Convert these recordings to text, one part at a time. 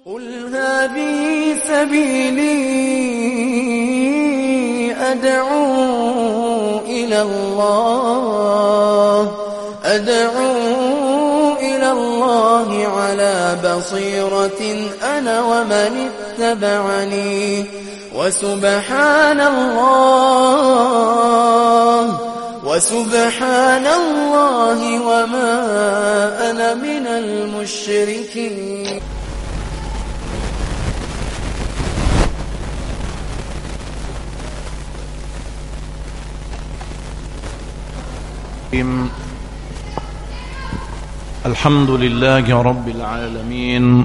قل هذه سبيلي أدعو إلى الله أدعو إلى الله على بصيرة أنا ومن اتبعني وسبحان الله وسبحان الله وما أنا من المشركين الحمد لله رب العالمين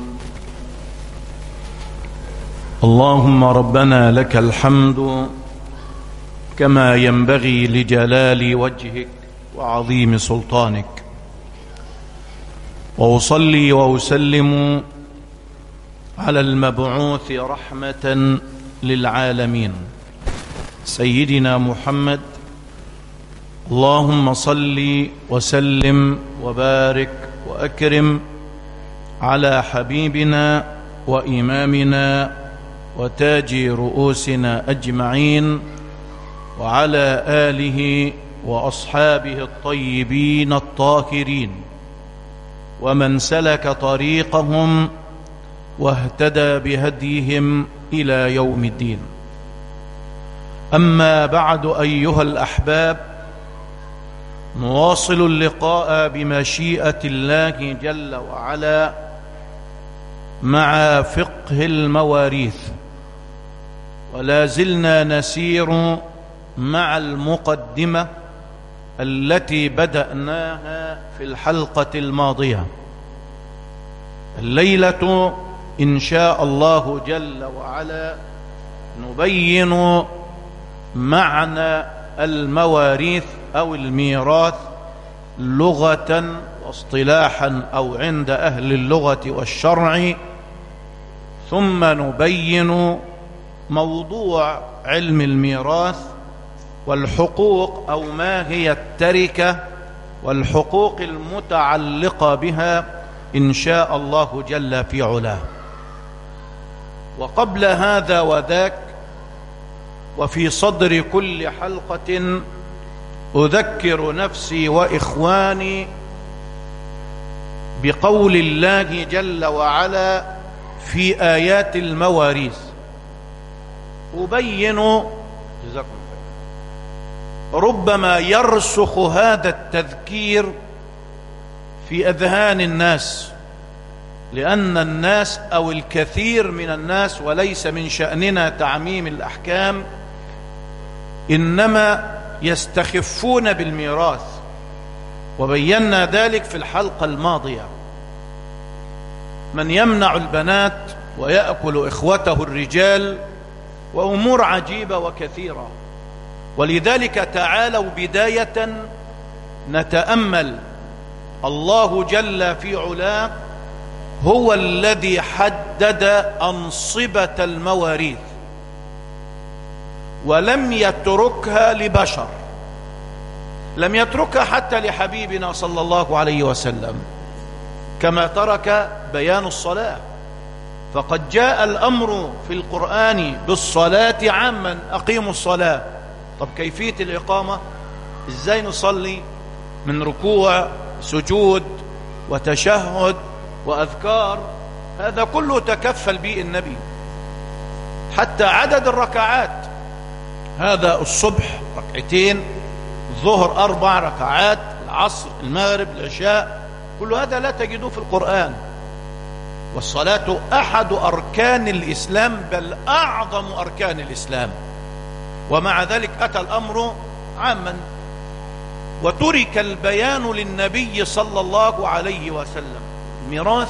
اللهم ربنا لك الحمد كما ينبغي لجلال وجهك وعظيم سلطانك واصلي واسلم على المبعوث رحمه للعالمين سيدنا محمد اللهم صل وسلم وبارك واكرم على حبيبنا وامامنا وتاج رؤوسنا اجمعين وعلى اله واصحابه الطيبين الطاهرين ومن سلك طريقهم واهتدى بهديهم الى يوم الدين اما بعد ايها الاحباب نواصل اللقاء بمشيئه الله جل وعلا مع فقه المواريث ولا زلنا نسير مع المقدمه التي بداناها في الحلقه الماضيه الليله ان شاء الله جل وعلا نبين معنى المواريث او الميراث لغه واصطلاحا او عند اهل اللغه والشرع ثم نبين موضوع علم الميراث والحقوق او ما هي التركه والحقوق المتعلقه بها ان شاء الله جل في علاه وقبل هذا وذاك وفي صدر كل حلقه اذكر نفسي واخواني بقول الله جل وعلا في ايات المواريث ابين جزاكم ربما يرسخ هذا التذكير في اذهان الناس لان الناس او الكثير من الناس وليس من شاننا تعميم الاحكام انما يستخفون بالميراث وبينا ذلك في الحلقه الماضيه من يمنع البنات وياكل اخوته الرجال وامور عجيبه وكثيره ولذلك تعالوا بدايه نتامل الله جل في علاه هو الذي حدد انصبه المواريث ولم يتركها لبشر لم يتركها حتى لحبيبنا صلى الله عليه وسلم كما ترك بيان الصلاه فقد جاء الامر في القران بالصلاه عاما اقيموا الصلاه طب كيفيه الاقامه ازاي نصلي من ركوع سجود وتشهد واذكار هذا كله تكفل به النبي حتى عدد الركعات هذا الصبح ركعتين الظهر أربع ركعات العصر المغرب العشاء كل هذا لا تجدوه في القرآن والصلاة أحد أركان الإسلام بل أعظم أركان الإسلام ومع ذلك أتى الأمر عاما وترك البيان للنبي صلى الله عليه وسلم ميراث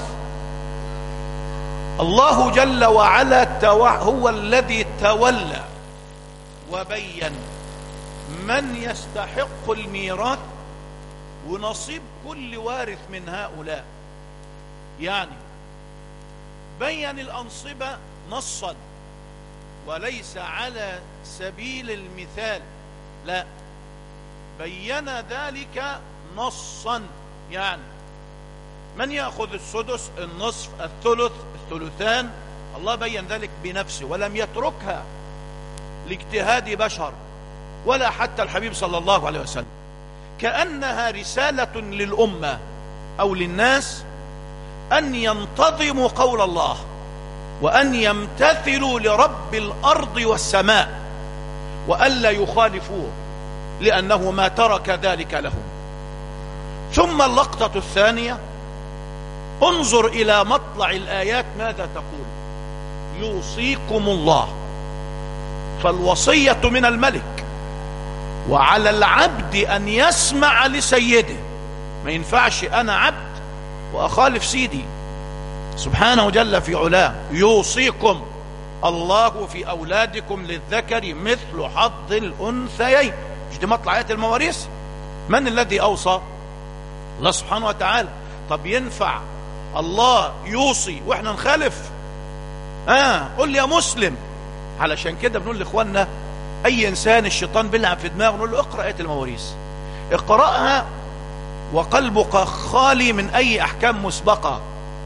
الله جل وعلا هو الذي تولى وبين من يستحق الميراث ونصيب كل وارث من هؤلاء يعني بين الأنصبة نصا وليس على سبيل المثال لا بين ذلك نصا يعني من يأخذ السدس النصف الثلث الثلثان الله بين ذلك بنفسه ولم يتركها لاجتهاد بشر ولا حتى الحبيب صلى الله عليه وسلم كأنها رسالة للأمة أو للناس أن ينتظموا قول الله وأن يمتثلوا لرب الأرض والسماء وألا يخالفوه لأنه ما ترك ذلك لهم ثم اللقطة الثانية انظر إلى مطلع الآيات ماذا تقول يوصيكم الله فالوصية من الملك وعلى العبد أن يسمع لسيده ما ينفعش أنا عبد وأخالف سيدي سبحانه جل في علاه يوصيكم الله في أولادكم للذكر مثل حظ الأنثيين مش دي مطلع آيات المواريث من الذي أوصى الله سبحانه وتعالى طب ينفع الله يوصي واحنا نخالف اه قل لي يا مسلم علشان كده بنقول لاخواننا اي انسان الشيطان بيلعب في دماغه نقول له اقرا ايه المواريث اقراها وقلبك خالي من اي احكام مسبقه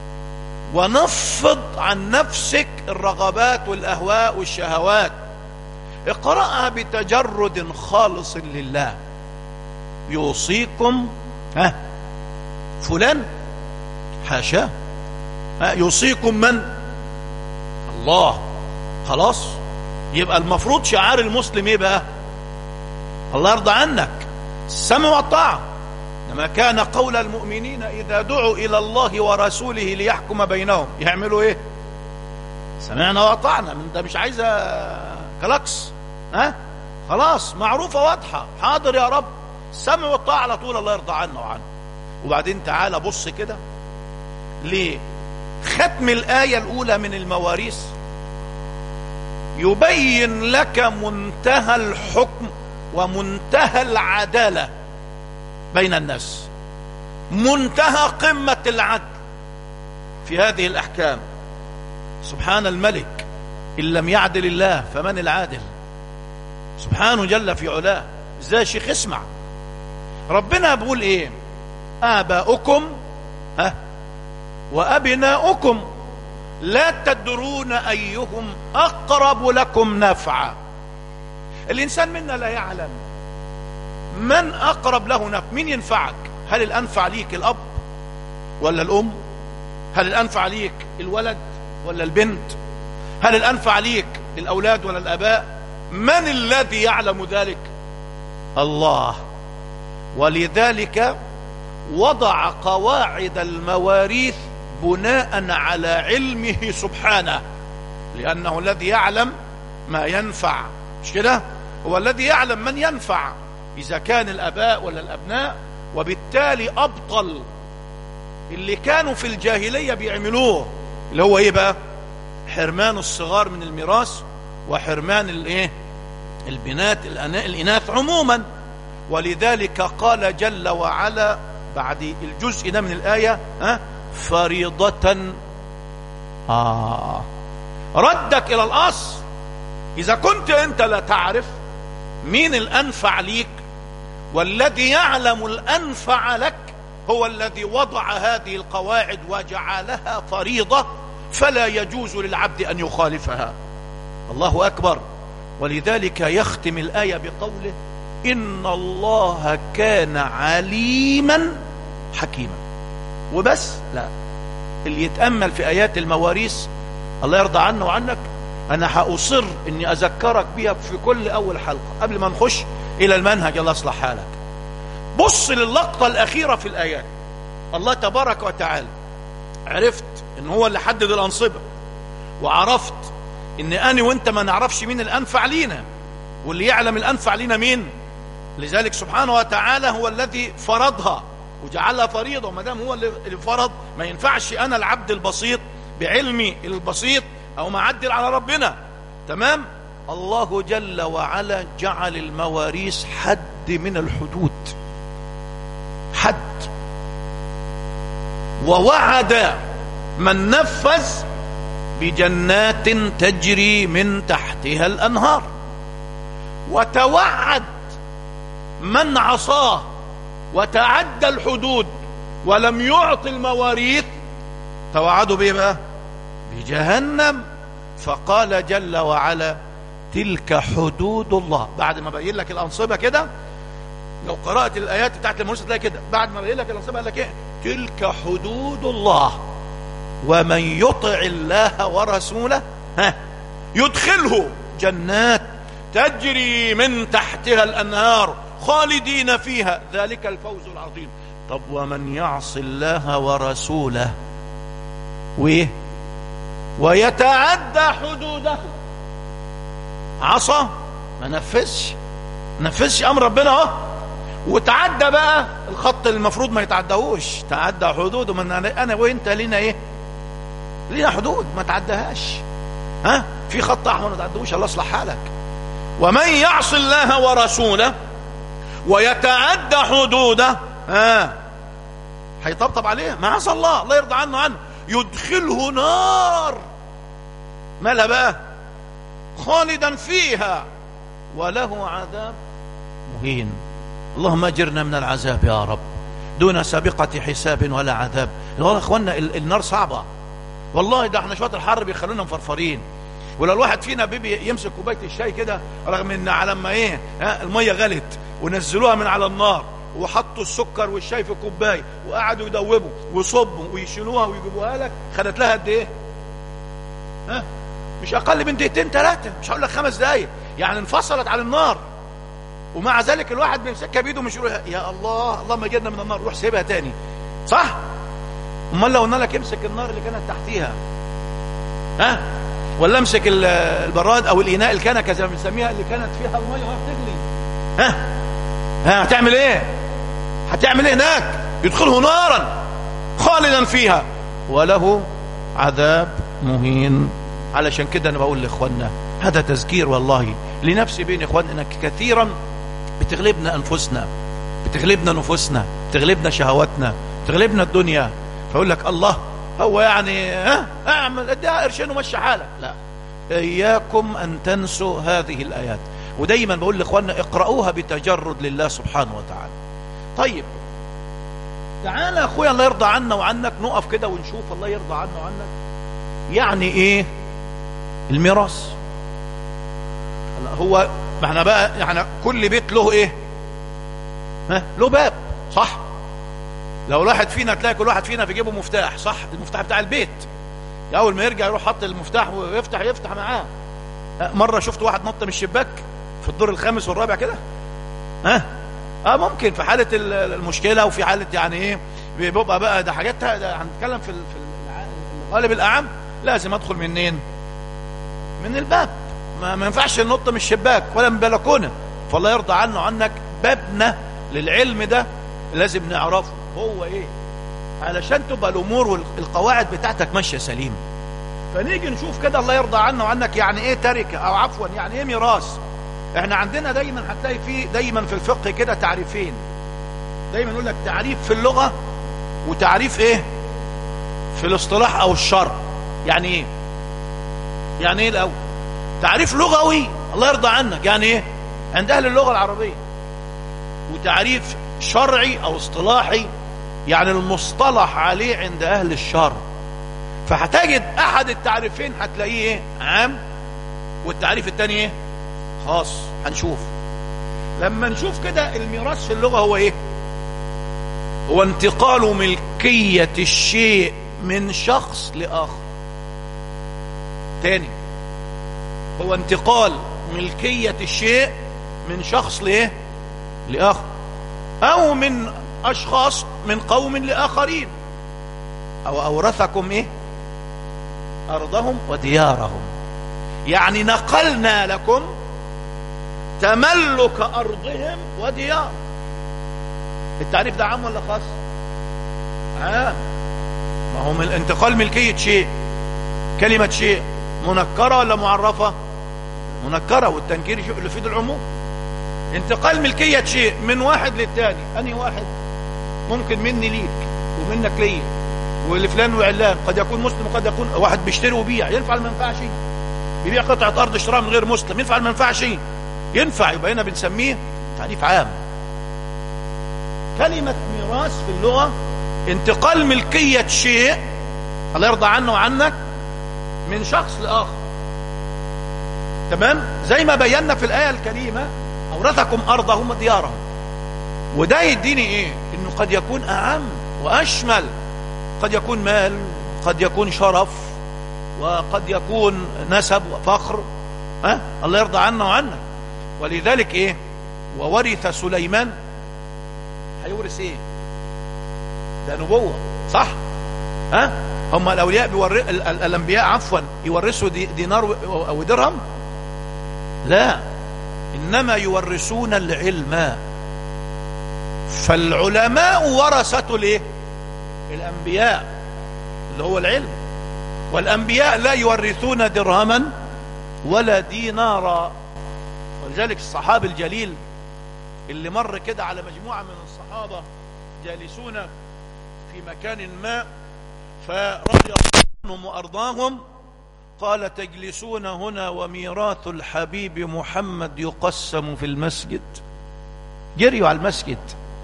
ونفض عن نفسك الرغبات والاهواء والشهوات اقراها بتجرد خالص لله يوصيكم ها فلان حاشاه يوصيكم من الله خلاص يبقى المفروض شعار المسلم ايه بقى الله يرضى عنك السمع والطاعه لما كان قول المؤمنين اذا دعوا الى الله ورسوله ليحكم بينهم يعملوا ايه سمعنا واطعنا من ده مش عايزه كلاكس ها خلاص معروفه واضحه حاضر يا رب السمع والطاعه على طول الله يرضى عنا وعنه وبعدين تعالى بص كده ليه ختم الآية الأولى من المواريث يبين لك منتهى الحكم ومنتهى العدالة بين الناس منتهى قمة العدل في هذه الأحكام سبحان الملك إن لم يعدل الله فمن العادل سبحانه جل في علاه ازاي يا شيخ اسمع ربنا بيقول ايه آباؤكم ها وأبناؤكم لا تدرون أيهم أقرب لكم نفعا الإنسان منا لا يعلم من أقرب له نفع مين ينفعك هل الأنفع ليك الأب ولا الأم هل الأنفع ليك الولد ولا البنت هل الأنفع ليك الأولاد ولا الأباء من الذي يعلم ذلك الله ولذلك وضع قواعد المواريث بناء على علمه سبحانه لأنه الذي يعلم ما ينفع مش كده هو الذي يعلم من ينفع إذا كان الأباء ولا الأبناء وبالتالي أبطل اللي كانوا في الجاهلية بيعملوه اللي هو إيه بقى حرمان الصغار من الميراث وحرمان الايه البنات الإناث عموما ولذلك قال جل وعلا بعد الجزء ده من الآية ها فريضة آه ردك إلى الأصل إذا كنت أنت لا تعرف مين الأنفع ليك والذي يعلم الأنفع لك هو الذي وضع هذه القواعد وجعلها فريضة فلا يجوز للعبد أن يخالفها الله أكبر ولذلك يختم الآية بقوله إن الله كان عليما حكيما وبس لا اللي يتأمل في آيات المواريث الله يرضى عنه وعنك أنا هأصر أني أذكرك بيها في كل أول حلقة قبل ما نخش إلى المنهج الله أصلح حالك بص للقطة الأخيرة في الآيات الله تبارك وتعالى عرفت أن هو اللي حدد الأنصبة وعرفت أن أنا وأنت ما نعرفش مين الأنفع لينا واللي يعلم الأنفع لينا مين لذلك سبحانه وتعالى هو الذي فرضها وجعلها فريضة وما دام هو اللي فرض ما ينفعش أنا العبد البسيط بعلمي البسيط أو معدل على ربنا تمام الله جل وعلا جعل المواريث حد من الحدود حد ووعد من نفذ بجنات تجري من تحتها الأنهار وتوعد من عصاه وتعدى الحدود ولم يعط المواريث توعدوا بايه بقى بجهنم فقال جل وعلا تلك حدود الله بعد ما بين لك الانصبه كده لو قرات الايات بتاعت الموسى تلاقي كده بعد ما بين لك الانصبه قال لك ايه تلك حدود الله ومن يطع الله ورسوله ها يدخله جنات تجري من تحتها الانهار خالدين فيها ذلك الفوز العظيم طب ومن يعص الله ورسوله وايه ويتعدى حدوده عصى ما نفذش نفذش امر ربنا اهو وتعدى بقى الخط اللي المفروض ما يتعداهوش تعدى حدوده من انا وانت لينا ايه لينا حدود ما تعدهاش ها في خط احمر ما تعدهوش الله يصلح حالك ومن يعص الله ورسوله ويتعدى حدوده ها هيطبطب عليه ما عصى الله الله يرضى عنه عنه يدخله نار مالها بقى خالدا فيها وله عذاب مهين اللهم اجرنا من العذاب يا رب دون سابقة حساب ولا عذاب والله اخوانا النار صعبة والله ده احنا شوية الحر بيخلونا مفرفرين ولو الواحد فينا بيبي يمسك كوبايه الشاي كده رغم ان على ما ايه ها الميه غلت ونزلوها من على النار وحطوا السكر والشاي في كوبايه وقعدوا يدوبوا ويصبوا ويشيلوها ويجيبوها لك خدت لها قد ايه؟ ها؟ مش اقل من دقيقتين ثلاثه مش هقول لك خمس دقايق يعني انفصلت عن النار ومع ذلك الواحد بيمسكها بايده مش يقول يا الله اللهم اجرنا من النار روح سيبها تاني صح؟ امال لو قلنا لك امسك النار اللي كانت تحتيها ها؟ ولا امسك البراد او الاناء الكنكه زي ما بنسميها اللي كانت فيها الميه وهي بتغلي ها ها هتعمل ايه هتعمل ايه هناك يدخله نارا خالدا فيها وله عذاب مهين علشان كده انا بقول لاخواننا هذا تذكير والله لنفسي بين اخواننا انك كثيرا بتغلبنا انفسنا بتغلبنا نفوسنا بتغلبنا شهواتنا بتغلبنا الدنيا فيقول لك الله هو يعني ها اعمل اديها قرشين ومشي حالك لا اياكم ان تنسوا هذه الايات ودايما بقول لاخواننا اقرأوها بتجرد لله سبحانه وتعالى طيب تعالى اخويا الله يرضى عنا وعنك نقف كده ونشوف الله يرضى عنا وعنك يعني ايه الميراث هو ما احنا بقى يعني كل بيت له ايه ها له باب صح لو الواحد فينا تلاقي كل واحد فينا في جيبه مفتاح صح المفتاح بتاع البيت اول ما يرجع يروح حط المفتاح ويفتح يفتح معاه مره شفت واحد نط من الشباك في الدور الخامس والرابع كده ها اه ممكن في حاله المشكله وفي حاله يعني ايه بيبقى بقى ده حاجات هنتكلم في في الغالب الاعم لازم ادخل منين من الباب ما, ما ينفعش ننط من الشباك ولا من البلكونه فالله يرضى عنه عنك بابنا للعلم ده لازم نعرفه هو ايه علشان تبقى الامور والقواعد بتاعتك ماشيه سليم فنيجي نشوف كده الله يرضى عنه وعنك يعني ايه تركه او عفوا يعني ايه ميراث احنا عندنا دايما هتلاقي فيه دايما في الفقه كده تعريفين دايما يقول لك تعريف في اللغه وتعريف ايه في الاصطلاح او الشرع يعني ايه يعني ايه الاول تعريف لغوي الله يرضى عنك يعني ايه عند اهل اللغه العربيه وتعريف شرعي او اصطلاحي يعني المصطلح عليه عند اهل الشرع فهتجد احد التعريفين هتلاقيه ايه عام والتعريف الثاني ايه خاص هنشوف لما نشوف كده الميراث في اللغه هو ايه هو انتقال ملكيه الشيء من شخص لاخر تاني هو انتقال ملكيه الشيء من شخص لايه لاخر او من اشخاص من قوم لاخرين او اورثكم ايه ارضهم وديارهم يعني نقلنا لكم تملك ارضهم وديار التعريف ده عام ولا خاص عام ما هو من انتقال ملكيه شيء كلمه شيء منكره ولا معرفه منكره والتنكير شيء اللي في العموم انتقال ملكيه شيء من واحد للتاني انهي واحد ممكن مني ليك ومنك ليا ولفلان وعلان قد يكون مسلم وقد يكون واحد بيشتري وبيع ينفع ما ينفعش بيبيع قطعه ارض اشتراها من غير مسلم ينفع ما ينفعش ينفع يبقى هنا بنسميه تعريف عام كلمة ميراث في اللغة انتقال ملكية شيء الله يرضى عنه وعنك من شخص لآخر تمام زي ما بينا في الآية الكريمة أورثكم أرضهم وديارهم وده يديني إيه إنه قد يكون أعم وأشمل قد يكون مال قد يكون شرف وقد يكون نسب وفخر أه؟ الله يرضى عنا وعنك ولذلك إيه وورث سليمان هيورث إيه ده نبوة صح ها أه؟ هم الأولياء بيور... الأنبياء عفوا يورثوا دي... دينار أو درهم لا إنما يورثون العلم فالعلماء ورثة الايه الأنبياء اللي هو العلم والأنبياء لا يورثون درهما ولا دينارا ولذلك الصحابي الجليل اللي مر كده على مجموعة من الصحابة جالسون في مكان ما فرضي الله عنهم وأرضاهم قال تجلسون هنا وميراث الحبيب محمد يقسم في المسجد جريوا على المسجد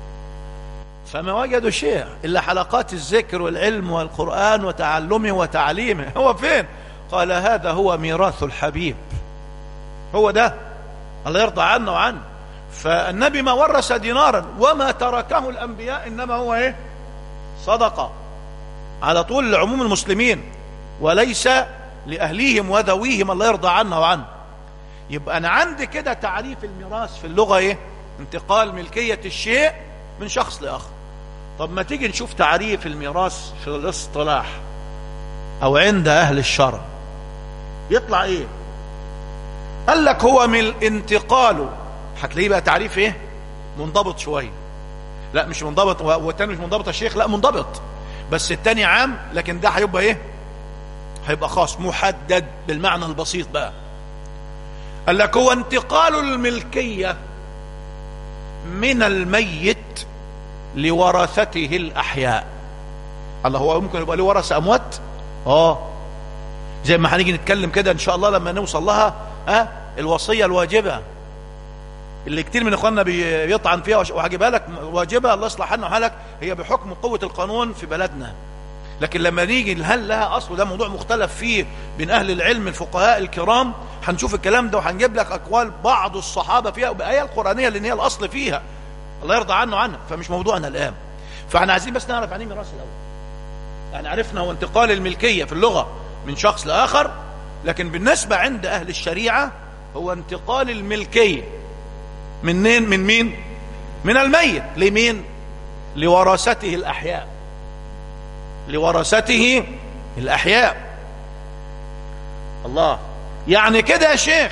فما وجدوا شيء إلا حلقات الذكر والعلم والقرآن وتعلمه وتعليمه هو فين قال هذا هو ميراث الحبيب هو ده الله يرضى عنه وعنه فالنبي ما ورث دينارا وما تركه الأنبياء إنما هو إيه صدقة على طول لعموم المسلمين وليس لأهليهم وذويهم الله يرضى عنه وعنه يبقى أنا عندي كده تعريف الميراث في اللغة إيه انتقال ملكية الشيء من شخص لآخر طب ما تيجي نشوف تعريف الميراث في الاصطلاح أو عند أهل الشرع يطلع إيه قال لك هو من الانتقال هتلاقيه بقى تعريف إيه منضبط شوية لا مش منضبط والتاني مش منضبط يا شيخ لا منضبط بس التاني عام لكن ده هيبقى ايه هيبقى خاص محدد بالمعنى البسيط بقى قال لك هو انتقال الملكية من الميت لورثته الأحياء الله هو ممكن يبقى له ورثة أموات اه زي ما هنيجي نتكلم كده ان شاء الله لما نوصل لها اه الوصية الواجبة اللي كتير من اخواننا بيطعن فيها وهجيبها لك واجبة الله يصلح لنا وحالك هي بحكم قوة القانون في بلدنا لكن لما نيجي هل لها اصل ده موضوع مختلف فيه بين اهل العلم الفقهاء الكرام هنشوف الكلام ده وهنجيب لك اقوال بعض الصحابة فيها بايه القرآنية لان هي الاصل فيها الله يرضى عنه عنها فمش موضوعنا الان فاحنا عايزين بس نعرف يعني ميراث الاول يعني عرفنا هو انتقال الملكية في اللغة من شخص لاخر لكن بالنسبة عند اهل الشريعة هو انتقال الملكية منين من مين من الميت لمين لورثته الأحياء لورثته الأحياء الله يعني كده يا شيخ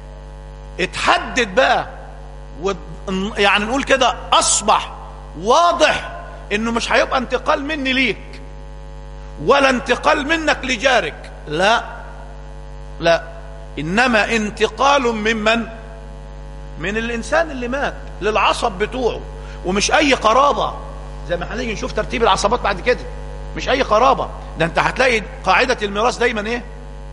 اتحدد بقى و يعني نقول كده أصبح واضح انه مش هيبقى انتقال مني ليك ولا انتقال منك لجارك لا لا انما انتقال ممن من الانسان اللي مات للعصب بتوعه ومش اي قرابة زي ما هنيجي نشوف ترتيب العصبات بعد كده مش اي قرابة ده انت هتلاقي قاعدة الميراث دايما ايه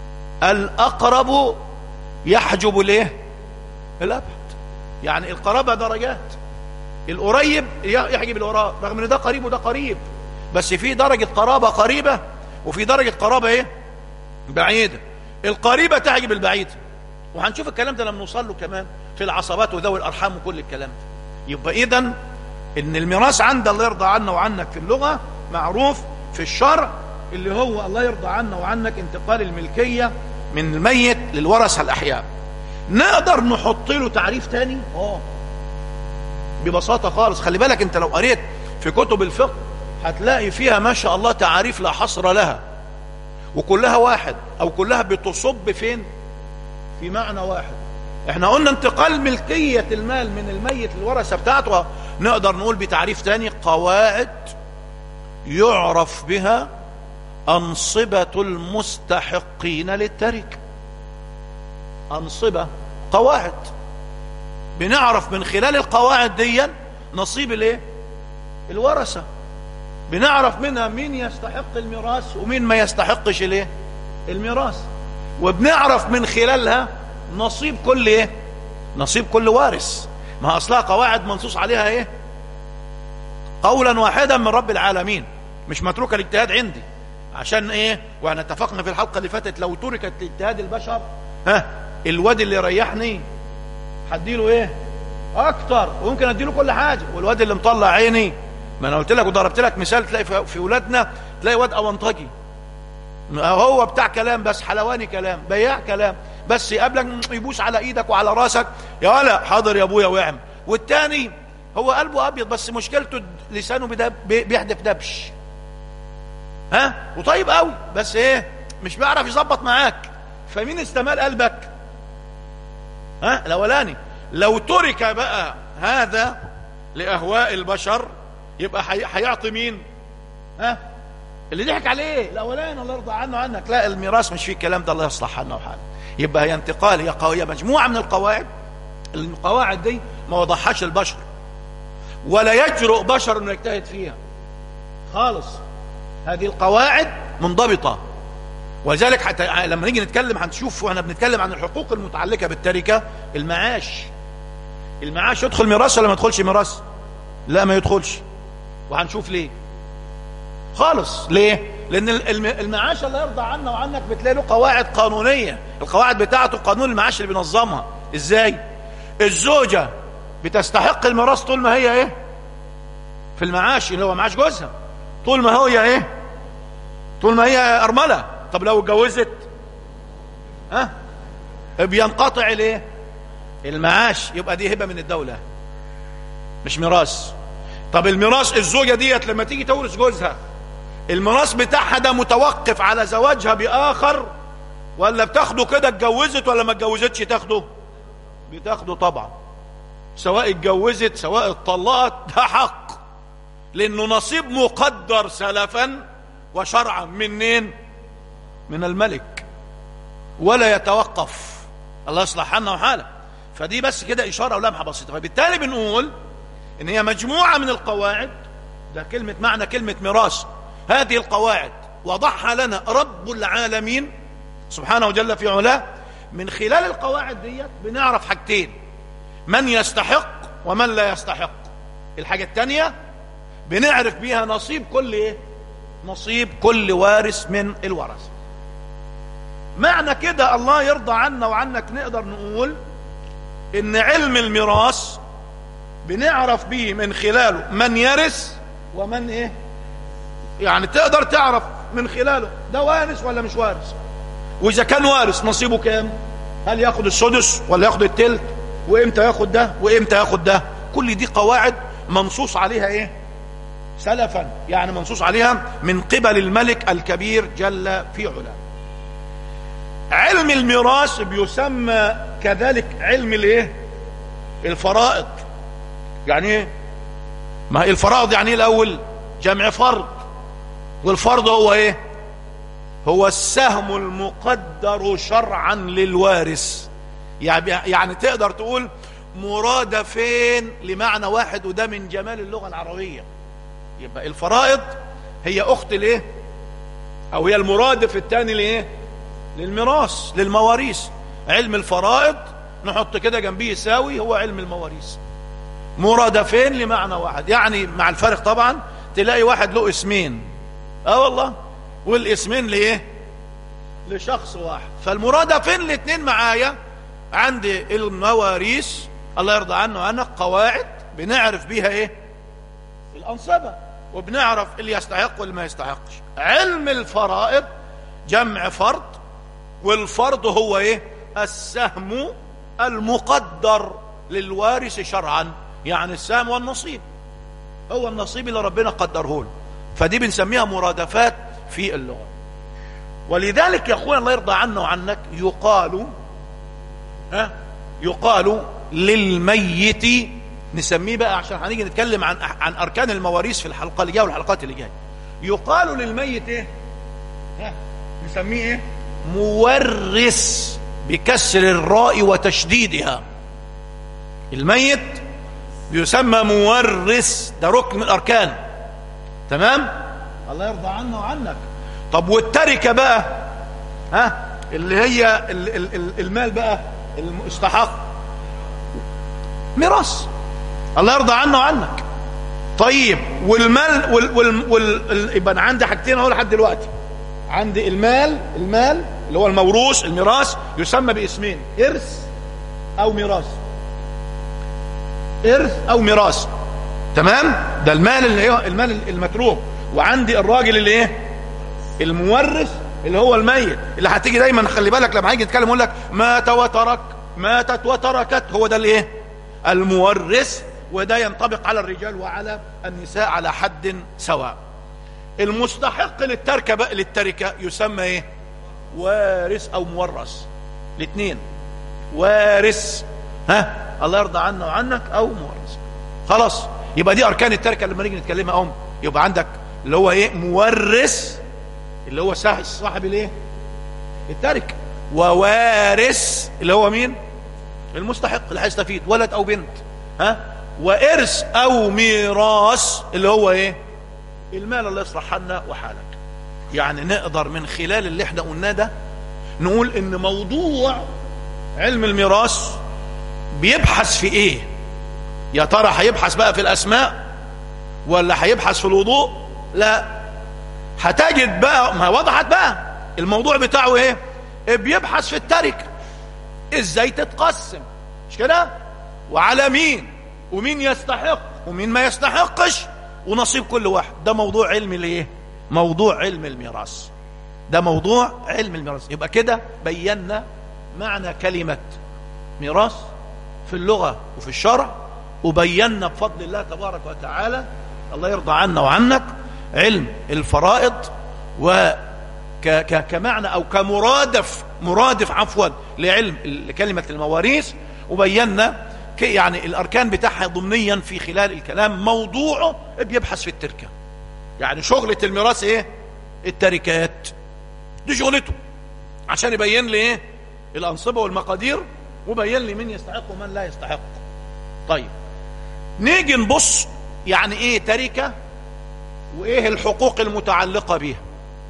الاقرب يحجب الايه الابعد يعني القرابة درجات القريب يحجب القراب رغم ان ده قريب وده قريب بس في درجة قرابة قريبة وفي درجة قرابة ايه بعيدة القريبة تحجب البعيدة وهنشوف الكلام ده لما نوصل له كمان في العصبات وذوي الارحام وكل الكلام ده يبقى اذا ان الميراث عند الله يرضى عنا وعنك في اللغة معروف في الشرع اللي هو الله يرضى عنا وعنك انتقال الملكية من الميت للورثة الاحياء نقدر نحط له تعريف تاني اه ببساطة خالص خلي بالك انت لو قريت في كتب الفقه هتلاقي فيها ما شاء الله تعريف لا حصر لها وكلها واحد او كلها بتصب فين في معنى واحد احنا قلنا انتقال ملكية المال من الميت للورثة بتاعته نقدر نقول بتعريف تاني قواعد يعرف بها أنصبة المستحقين للتركة أنصبة قواعد بنعرف من خلال القواعد دي نصيب الايه الورثة بنعرف منها مين يستحق الميراث ومين ما يستحقش الايه الميراث وبنعرف من خلالها نصيب كل ايه نصيب كل وارث ما اصلها قواعد منصوص عليها ايه قولا واحدا من رب العالمين مش متروكه الاجتهاد عندي عشان ايه واحنا اتفقنا في الحلقه اللي فاتت لو تركت لاجتهاد البشر ها الواد اللي ريحني هديله ايه اكتر وممكن اديله كل حاجه والواد اللي مطلع عيني ما انا قلت لك وضربت لك مثال تلاقي في- في ولادنا تلاقي واد اونطجي هو بتاع كلام بس حلواني كلام بياع كلام بس يقابلك يبوس على ايدك وعلى راسك يا ولا حاضر يا ابويا وعم والتاني هو قلبه ابيض بس مشكلته لسانه بدب بي- بيحدف دبش ها وطيب قوي بس ايه مش بيعرف يظبط معاك فمين استمال قلبك ها الاولاني لو ترك بقى هذا لاهواء البشر يبقى حي- هيعطي مين ها اللي ضحك عليه الاولاني الله يرضى عنه عنك لا الميراث مش فيه الكلام ده الله يصلح حالنا وحالنا يبقى هي انتقال هي قوية مجموعة من القواعد القواعد دي ما وضحهاش البشر ولا يجرؤ بشر انه يجتهد فيها خالص هذه القواعد منضبطة ولذلك حتى لما نيجي نتكلم هنشوف واحنا بنتكلم عن الحقوق المتعلقة بالتركة المعاش المعاش يدخل ميراث ولا ما يدخلش ميراث لا ما يدخلش وهنشوف ليه خالص ليه لان الم- المعاش الله يرضى عنا وعنك بتلاقي له قواعد قانونية القواعد بتاعته قانون المعاش اللي بينظمها ازاي الزوجة بتستحق الميراث طول ما هي ايه في المعاش اللي هو معاش جوزها طول ما هي ايه طول ما هي ارملة طب لو اتجوزت ها بينقطع الايه المعاش يبقى دي هبة من الدولة مش ميراث طب الميراث الزوجة ديت لما تيجي تورث جوزها الميراث بتاعها ده متوقف على زواجها بآخر ولا بتاخده كده اتجوزت ولا ما اتجوزتش تاخده بتاخده طبعا سواء اتجوزت سواء اتطلقت ده حق لانه نصيب مقدر سلفا وشرعا منين من الملك ولا يتوقف الله يصلح حالنا وحاله فدي بس كده اشاره ولمحه بسيطه فبالتالي بنقول ان هي مجموعه من القواعد ده كلمه معنى كلمه ميراث هذه القواعد وضعها لنا رب العالمين سبحانه جل في علاه من خلال القواعد ديت بنعرف حاجتين من يستحق ومن لا يستحق الحاجه الثانيه بنعرف بيها نصيب كل ايه نصيب كل وارث من الورثه معنى كده الله يرضى عنا وعنك نقدر نقول ان علم الميراث بنعرف به من خلاله من يرث ومن ايه يعني تقدر تعرف من خلاله ده وارث ولا مش وارث واذا كان وارث نصيبه كام هل ياخد السدس ولا ياخد التلت وامتى ياخد ده وامتى ياخد ده كل دي قواعد منصوص عليها ايه سلفا يعني منصوص عليها من قبل الملك الكبير جل في علاه علم الميراث بيسمى كذلك علم الايه الفرائض يعني ايه ما هي الفرائض يعني ايه الاول جمع فرض والفرض هو ايه هو السهم المقدر شرعا للوارث يعني يعني تقدر تقول مرادفين لمعنى واحد وده من جمال اللغة العربية يبقى الفرائض هي اخت الايه او هي المرادف الثاني لايه للميراث للمواريث علم الفرائض نحط كده جنبيه يساوي هو علم المواريث مرادفين لمعنى واحد يعني مع الفرق طبعا تلاقي واحد له اسمين اه والله والاسمين لايه لشخص واحد فالمرادفين الاثنين معايا عندي المواريث الله يرضى عنه عنك قواعد بنعرف بيها ايه الانصبه وبنعرف اللي يستحق واللي ما يستحقش علم الفرائض جمع فرض والفرض هو ايه السهم المقدر للوارث شرعا يعني السهم والنصيب هو النصيب اللي ربنا قدره له فدي بنسميها مرادفات في اللغة ولذلك يا اخوان الله يرضى عنا وعنك يقال ها يقال للميت نسميه بقى عشان هنيجي نتكلم عن عن اركان المواريث في الحلقه اللي جايه والحلقات اللي جايه يقال للميت ايه ها نسميه ايه مورث بكسر الراء وتشديدها الميت بيسمى مورث ده ركن من الاركان تمام الله يرضى عنا وعنك طب والتركه بقى ها اللي هي ال ال ال المال بقى المستحق ميراث الله يرضى عنا وعنك طيب والمال وال وال وال يبقى انا عندي حاجتين اهو لحد دلوقتي عندي المال المال اللي هو الموروث الميراث يسمى باسمين ارث او ميراث ارث او ميراث تمام ده المال اللي هو المال المتروك وعندي الراجل اللي ايه المورث اللي هو الميت اللي هتيجي دايما خلي بالك لما هيجي يتكلم يقول لك مات وترك ماتت وتركت هو ده الايه المورث وده ينطبق على الرجال وعلى النساء على حد سواء المستحق للتركه بقى للتركه يسمى ايه وارث او مورث الاثنين وارث ها الله يرضى عنا وعنك او مورث خلاص يبقى دي اركان التركه لما نيجي نتكلمها اهم يبقى عندك اللي هو ايه مورث اللي هو صاحب الايه التركه ووارث اللي هو مين المستحق اللي هيستفيد ولد او بنت ها وارث او ميراث اللي هو ايه المال اللي يصلح حالنا وحالك يعني نقدر من خلال اللي احنا قلناه ده نقول ان موضوع علم الميراث بيبحث في ايه يا ترى هيبحث بقى في الاسماء ولا هيبحث في الوضوء لا هتجد بقى ما وضحت بقى الموضوع بتاعه ايه بيبحث في التركه ازاي تتقسم مش كده وعلى مين ومين يستحق ومين ما يستحقش ونصيب كل واحد ده موضوع علم الايه موضوع علم الميراث ده موضوع علم الميراث يبقى كده بينا معنى كلمة ميراث في اللغة وفي الشرع وبينا بفضل الله تبارك وتعالى الله يرضى عنا وعنك علم الفرائض و كمعنى او كمرادف مرادف عفوا لعلم لكلمة المواريث وبينا يعني الاركان بتاعها ضمنيا في خلال الكلام موضوعه بيبحث في التركه يعني شغلة الميراث ايه التركات دي شغلته عشان يبين لي ايه الانصبه والمقادير وبين لي من يستحق ومن لا يستحق طيب نيجي نبص يعني ايه تركه وايه الحقوق المتعلقه بيها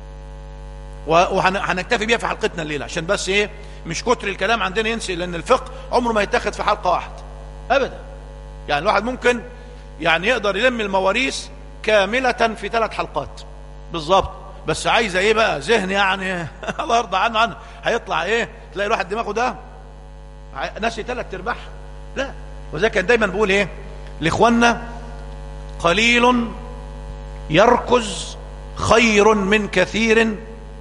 وهنكتفي بيها في حلقتنا الليله عشان بس ايه مش كتر الكلام عندنا ينسي لان الفقه عمره ما يتاخد في حلقه واحده ابدا يعني الواحد ممكن يعني يقدر يلم المواريث كاملة في ثلاث حلقات بالظبط بس عايزة ايه بقى ذهن يعني الله يرضى عنه عنه هيطلع ايه تلاقي الواحد دماغه ده ناسي ثلاث ارباعها لا وذلك كان دايما بقول ايه لاخواننا قليل يركز خير من كثير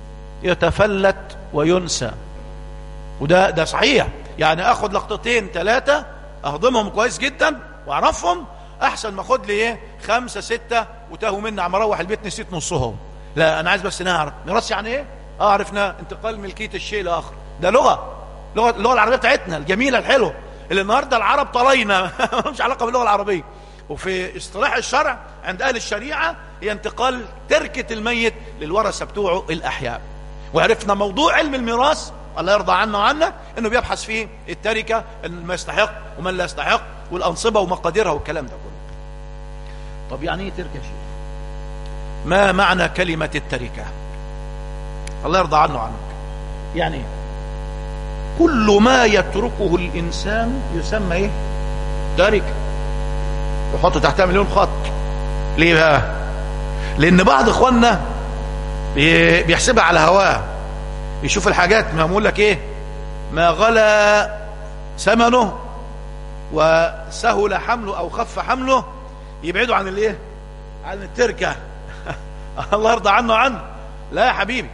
يتفلت وينسى وده ده صحيح يعني اخد لقطتين ثلاثة اهضمهم كويس جدا واعرفهم احسن ما اخد لي ايه خمسة ستة وتاهوا مني عم اروح البيت نسيت نصهم لا انا عايز بس نعرف ميراث يعني ايه اه عرفنا انتقال ملكية الشيء لاخر ده لغة لغة اللغة العربية بتاعتنا الجميلة الحلوة اللي النهاردة العرب طلينا مش علاقة باللغة العربية وفي اصطلاح الشرع عند اهل الشريعة هي انتقال تركة الميت للورثة بتوعه الاحياء وعرفنا موضوع علم الميراث الله يرضى عنا وعنك انه بيبحث فيه التركة ما يستحق ومن لا يستحق والانصبة ومقاديرها والكلام ده كله طب يعني ايه تركة شيء ما معنى كلمة التركة الله يرضى عنه عنك يعني ايه كل ما يتركه الانسان يسمى ايه تركة يحط تحتها مليون خط ليه بقى لان بعض اخواننا بيحسبها على هواه يشوف الحاجات ما بقول لك ايه ما غلا ثمنه وسهل حمله او خف حمله يبعدوا عن الايه عن التركه الله يرضى عنه عنه لا يا حبيبي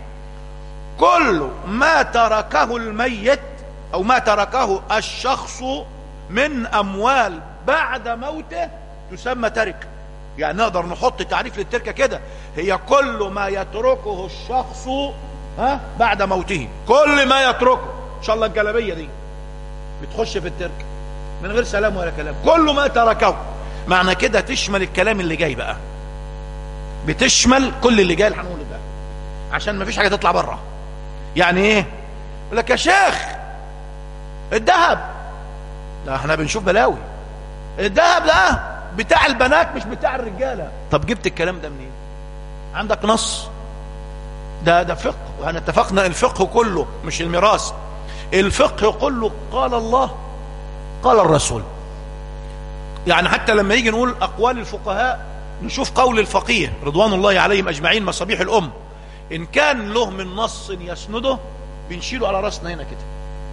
كل ما تركه الميت او ما تركه الشخص من اموال بعد موته تسمى تركه يعني نقدر نحط تعريف للتركه كده هي كل ما يتركه الشخص ها بعد موته كل ما يتركه ان شاء الله الجلابيه دي بتخش في التركه من غير سلام ولا كلام كل ما تركه معنى كده تشمل الكلام اللي جاي بقى بتشمل كل اللي جاي اللي هنقوله ده عشان ما فيش حاجه تطلع بره يعني ايه يقول لك يا شيخ الذهب لا احنا بنشوف بلاوي الذهب ده بتاع البنات مش بتاع الرجاله طب جبت الكلام ده منين عندك نص ده ده فقه واحنا اتفقنا الفقه كله مش الميراث الفقه كله قال الله قال الرسول يعني حتى لما يجي نقول اقوال الفقهاء نشوف قول الفقيه رضوان الله عليهم أجمعين مصابيح الأم إن كان له من نص يسنده بنشيله على رأسنا هنا كده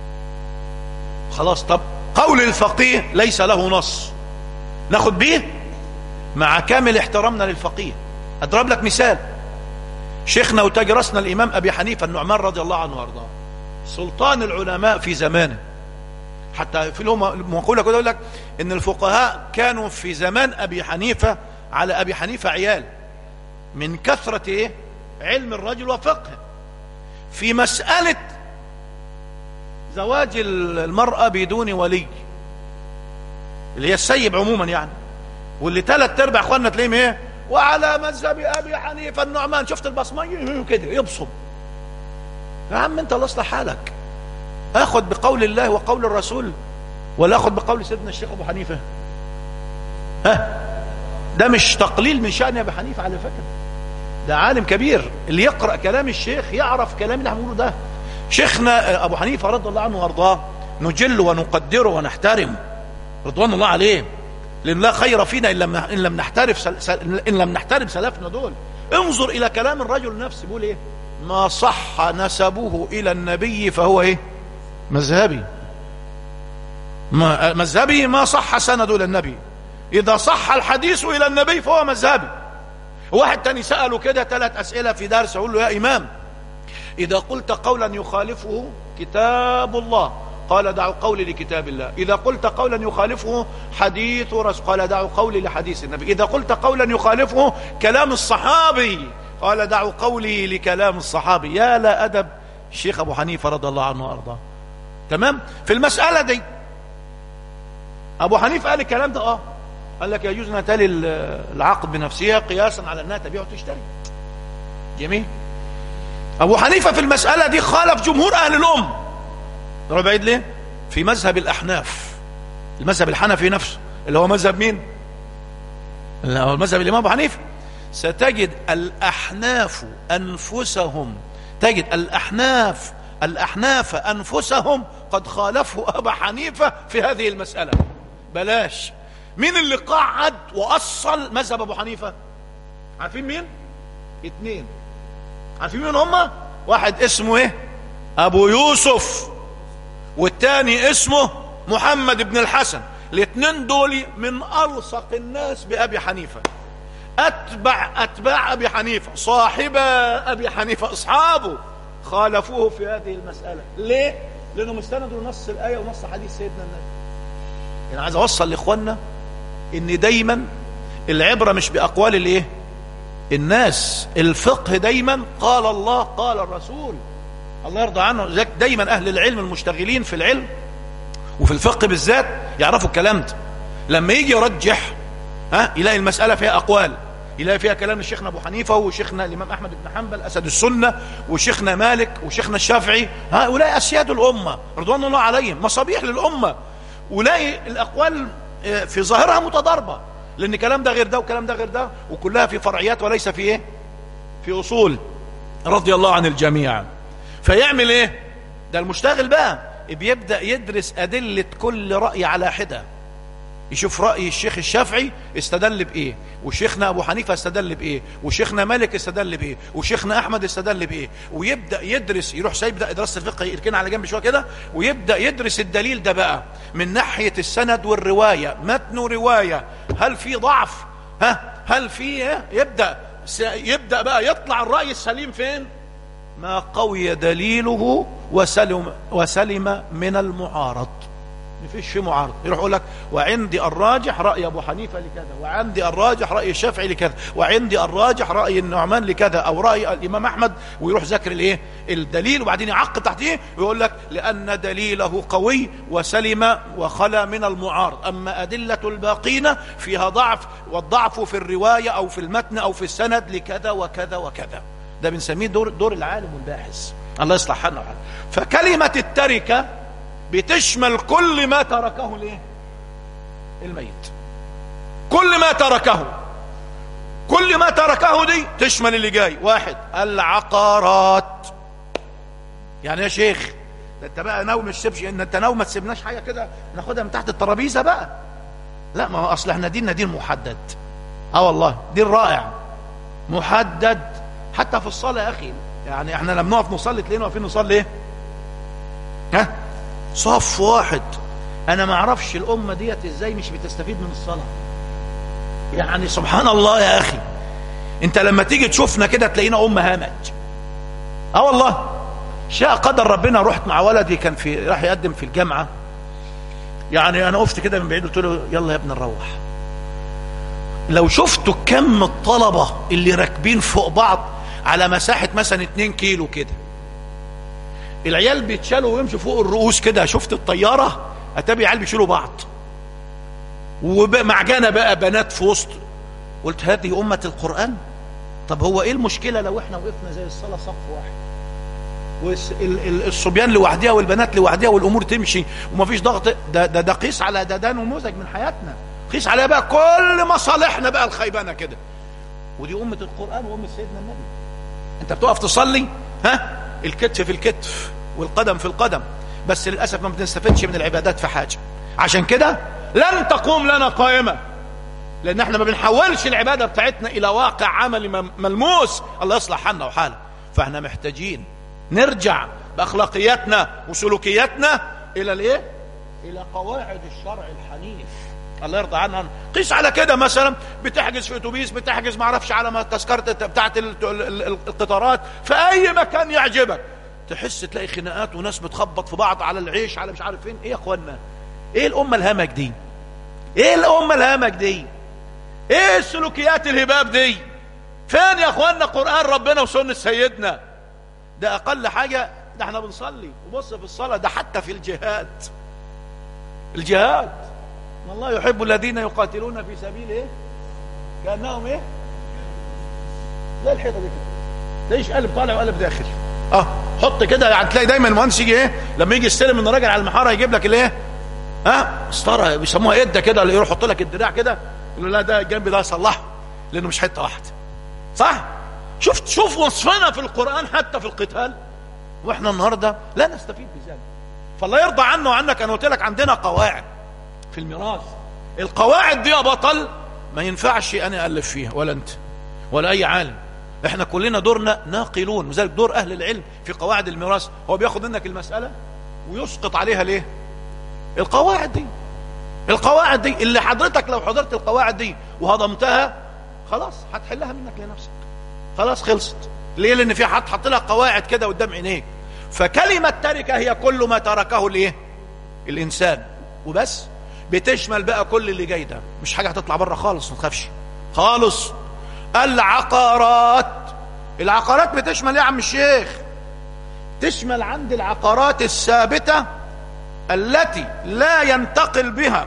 خلاص طب قول الفقيه ليس له نص ناخد بيه مع كامل احترامنا للفقيه أضرب لك مثال شيخنا وتاج راسنا الإمام أبي حنيفة النعمان رضي الله عنه وارضاه سلطان العلماء في زمانه حتى في لهم مقولة كده يقول لك ان الفقهاء كانوا في زمان ابي حنيفة على ابي حنيفة عيال من كثرة ايه علم الرجل وفقه في مسألة زواج المرأة بدون ولي اللي هي السيب عموما يعني واللي ثلاث ارباع اخواننا تلاقيهم ايه وعلى مذهب ابي حنيفه النعمان شفت البصميه كده يبصم يا عم انت الله اصلح حالك اخذ بقول الله وقول الرسول ولا اخذ بقول سيدنا الشيخ ابو حنيفه ها ده مش تقليل من شان ابي حنيفه على فكره ده عالم كبير اللي يقرا كلام الشيخ يعرف كلام اللي هنقوله ده شيخنا ابو حنيفه رضي الله عنه وارضاه نجل ونقدره ونحترمه رضوان الله عليه لأن لا خير فينا إن لم إن لم نحترف سل... سل... إن لم نحترم سلفنا دول انظر إلى كلام الرجل نفسه بيقول إيه ما صح نسبه إلى النبي فهو إيه مذهبي ما مذهبي ما صح سنده إلى النبي إذا صح الحديث إلى النبي فهو مذهبي واحد تاني سأله كده ثلاث أسئلة في درس أقول له يا إمام إذا قلت قولا يخالفه كتاب الله قال دعوا قولي لكتاب الله إذا قلت قولا يخالفه حديث رسول قال دعوا قولي لحديث النبي إذا قلت قولا يخالفه كلام الصحابي قال دعوا قولي لكلام الصحابي يا لا أدب الشيخ أبو حنيفة رضي الله عنه وأرضاه تمام في المسألة دي أبو حنيفة قال الكلام ده آه قال لك يجوز أن تلي العقد بنفسها قياسا على أنها تبيع وتشتري جميل أبو حنيفة في المسألة دي خالف جمهور أهل الأم نروح بعيد ليه في مذهب الأحناف المذهب الحنفي نفسه اللي هو مذهب مين اللي هو مذهب الإمام أبو حنيفة ستجد الأحناف أنفسهم تجد الأحناف الأحناف أنفسهم قد خالفوا أبا حنيفة في هذه المسألة بلاش مين اللي قعد وأصل مذهب أبو حنيفة عارفين مين اتنين عارفين مين هما واحد اسمه ايه ابو يوسف والتاني اسمه محمد بن الحسن الاثنين دول من الصق الناس بابي حنيفه اتبع اتباع ابي حنيفه صاحب ابي حنيفه اصحابه خالفوه في هذه المساله ليه لانه مستندوا لنص الايه ونص حديث سيدنا النبي يعني عايز اوصل لاخواننا ان دايما العبره مش باقوال الايه الناس الفقه دايما قال الله قال الرسول الله يرضى عنه ذلك دايما اهل العلم المشتغلين في العلم وفي الفقه بالذات يعرفوا الكلام ده لما يجي يرجح ها يلاقي المسألة فيها أقوال يلاقي فيها كلام الشيخنا أبو حنيفة وشيخنا الإمام أحمد بن حنبل أسد السنة وشيخنا مالك وشيخنا الشافعي هؤلاء أسياد الأمة رضوان الله عليهم مصابيح للأمة ولاقي الأقوال في ظاهرها متضاربة لأن كلام ده غير ده وكلام ده غير ده وكلها في فرعيات وليس في إيه في أصول رضي الله عن الجميع فيعمل إيه ده المشتغل بقى بيبدأ يدرس أدلة كل رأي على حدة يشوف رأي الشيخ الشافعي استدل بإيه وشيخنا أبو حنيفة استدل بإيه وشيخنا مالك استدل بإيه وشيخنا أحمد استدل بإيه ويبدأ يدرس يروح سيبدأ دراسة الفقه يركنها على جنب شوية كده ويبدأ يدرس الدليل ده بقى من ناحية السند والرواية متن رواية هل في ضعف ها هل في يبدأ يبدأ بقى يطلع الرأي السليم فين ما قوي دليله وسلم, وسلم من المعارض ما فيش معارض يروح يقول لك وعندي الراجح رأي أبو حنيفة لكذا وعندي الراجح رأي الشافعي لكذا وعندي الراجح رأي النعمان لكذا أو رأي الإمام أحمد ويروح ذاكر الايه الدليل وبعدين يعقد تحتيه ويقول لك لأن دليله قوي وسلم وخلى من المعارض أما أدلة الباقين فيها ضعف والضعف في الرواية أو في المتن أو في السند لكذا وكذا وكذا ده بنسميه دور, دور العالم والباحث الله يصلح حالنا فكلمة التركة بتشمل كل ما تركه الايه الميت كل ما تركه كل ما تركه دي تشمل اللي جاي واحد العقارات يعني يا شيخ ده انت بقى ناوي مش تسيبش ان انت ناوي ما تسيبناش حاجه كده ناخدها من تحت الترابيزه بقى لا ما هو اصل احنا ديننا دين محدد اه والله دين رائع محدد حتى في الصلاة يا أخي يعني احنا لما نقف نصلي تلاقينا واقفين نصلي ايه ها صف واحد انا ما اعرفش الامه ديت ازاي مش بتستفيد من الصلاه يعني سبحان الله يا اخي انت لما تيجي تشوفنا كده تلاقينا امه همج اه والله شاء قدر ربنا رحت مع ولدي كان في راح يقدم في الجامعه يعني انا وقفت كده من بعيد قلت له يلا يا ابني نروح لو شفتوا كم الطلبه اللي راكبين فوق بعض على مساحه مثلا 2 كيلو كده العيال بيتشالوا ويمشوا فوق الرؤوس كده شفت الطياره اتابع عيال بيشيلوا بعض ومعجنه بقى بنات في وسط قلت هذه امه القران طب هو ايه المشكله لو احنا وقفنا زي الصلاه صف واحد والصبيان لوحدها والبنات لوحدها والامور تمشي ومفيش ضغط ده ده, ده قيس على ده ده نموذج من حياتنا قيس عليها بقى كل مصالحنا بقى الخيبانه كده ودي امه القران وامه سيدنا النبي انت بتقف تصلي ها الكتف في الكتف والقدم في القدم بس للاسف ما بنستفدش من العبادات في حاجه عشان كده لن تقوم لنا قائمه لان احنا ما بنحولش العباده بتاعتنا الى واقع عملي ملموس الله يصلح حالنا وحالك فاحنا محتاجين نرجع باخلاقياتنا وسلوكياتنا الى الايه الى قواعد الشرع الحنيف الله يرضى عنها قيس على كده مثلا بتحجز في اتوبيس بتحجز ما اعرفش على تذكره بتاعه القطارات في اي مكان يعجبك تحس تلاقي خناقات وناس بتخبط في بعض على العيش على مش عارف فين ايه يا اخوانا ايه الامه الهمج دي ايه الامه الهمج دي ايه السلوكيات الهباب دي فين يا اخوانا قران ربنا وسنه سيدنا ده اقل حاجه ده احنا بنصلي وبص في الصلاه ده حتى في الجهاد الجهاد ان الله يحب الذين يقاتلون في سبيل ايه كانهم ايه زي الحيطه دي كده تلاقيش قلب طالع وقلب داخل اه حط كده يعني تلاقي دايما المهندس يجي ايه لما يجي يستلم من راجل على المحاره يجيب لك الايه ها اسطره بيسموها اده كده اللي يروح يحط لك الدراع كده يقول له لا ده الجنب ده صلحه لانه مش حته واحده صح شفت شوف وصفنا في القران حتى في القتال واحنا النهارده لا نستفيد بذلك فالله يرضى عنا وعنك انا قلت لك عندنا قواعد في الميراث القواعد دي يا بطل ما ينفعش انا الف فيها ولا انت ولا اي عالم احنا كلنا دورنا ناقلون وذلك دور اهل العلم في قواعد الميراث هو بياخد منك المساله ويسقط عليها ليه القواعد دي القواعد دي اللي حضرتك لو حضرت القواعد دي وهضمتها خلاص هتحلها منك لنفسك خلاص خلصت ليه لان في حد حط لها قواعد كده قدام عينيك فكلمه تركه هي كل ما تركه الايه الانسان وبس بتشمل بقى كل اللي جاي ده مش حاجه هتطلع بره خالص ما تخافش خالص العقارات العقارات بتشمل ايه يا عم الشيخ تشمل عند العقارات الثابته التي لا ينتقل بها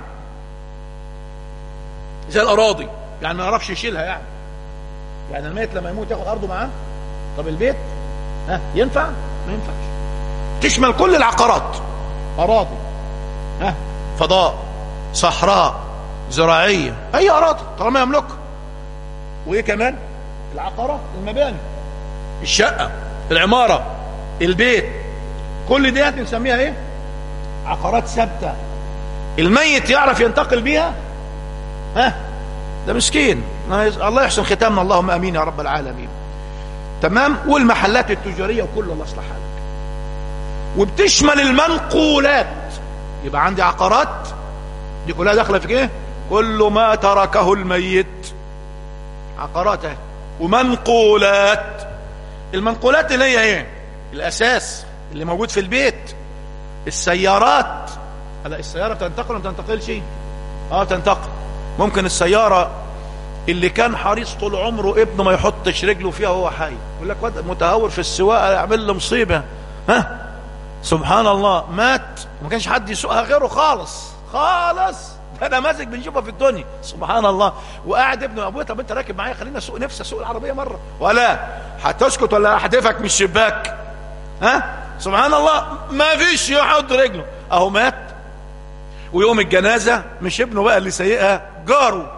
زي الاراضي يعني ما يعرفش يشيلها يعني يعني الميت لما يموت ياخد ارضه معاه طب البيت ها ينفع ما ينفعش تشمل كل العقارات اراضي ها فضاء صحراء زراعيه اي اراضي طالما يملكها وايه كمان العقارات المباني الشقه العماره البيت كل دي نسميها ايه عقارات ثابته الميت يعرف ينتقل بيها ها ده مسكين الله يحسن ختامنا اللهم امين يا رب العالمين تمام والمحلات التجاريه وكل الله يصلح حالك وبتشمل المنقولات يبقى عندي عقارات دي كلها داخله في ايه كل ما تركه الميت عقارات اهي ومنقولات المنقولات اللي هي ايه الاساس اللي موجود في البيت السيارات لا السياره بتنتقل ولا ما تنتقلش اه تنتقل ممكن السياره اللي كان حريص طول عمره ابنه ما يحطش رجله فيها وهو حي يقول لك واد متهور في السواقه يعمل له مصيبه ها سبحان الله مات وما كانش حد يسوقها غيره خالص خالص ده نماذج بنشوفها في الدنيا سبحان الله وقاعد ابنه ابويا طب انت راكب معايا خلينا اسوق نفسي اسوق العربيه مره ولا هتسكت ولا هحدفك من الشباك ها سبحان الله ما فيش يحط رجله اهو مات ويوم الجنازه مش ابنه بقى اللي سايقها جاره